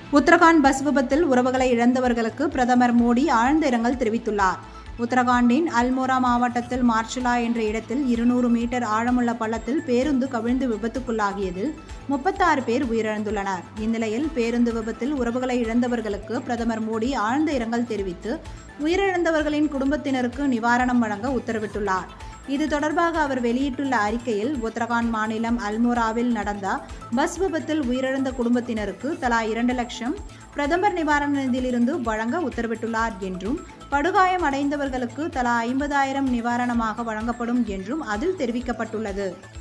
Uttarakhand bus விபத்தில் உறவுகளை இழந்தவர்களுக்கு பிரதமர் மோடி ஆழ்ந்த இரங்கல் தெரிவித்துள்ளார் உத்தரகாண்டின் அல்மோரா மாவட்டத்தில் மார்ச்சுலா என்ற இடத்தில் இருநூறு மீட்டர் ஆழமுள்ள பள்ளத்தில் பேருந்து கவிழ்ந்து விபத்துக்குள்ளாகியதில் முப்பத்தாறு பேர் உயிரிழந்துள்ளனர் இந்நிலையில் பேருந்து விபத்தில் உறவுகளை இழந்தவர்களுக்கு பிரதமர் மோடி ஆழ்ந்த இரங்கல் தெரிவித்து உயிரிழந்தவர்களின் குடும்பத்தினருக்கு நிவாரணம் வழங்க உத்தரவிட்டுள்ளார் இது தொடர்பாக அவர் வெளியிட்டுள்ள அறிக்கையில் உத்தரகாண்ட் மாநிலம் அல்மோராவில் நடந்த பஸ் விபத்தில் உயிரிழந்த குடும்பத்தினருக்கு தலா இரண்டு லட்சம் பிரதமர் நிவாரண நிதியிலிருந்து வழங்க உத்தரவிட்டுள்ளார் என்றும் படுகாயம் அடைந்தவர்களுக்கு தலா ஐம்பதாயிரம் நிவாரணமாக வழங்கப்படும் என்றும் அதில் தெரிவிக்கப்பட்டுள்ளது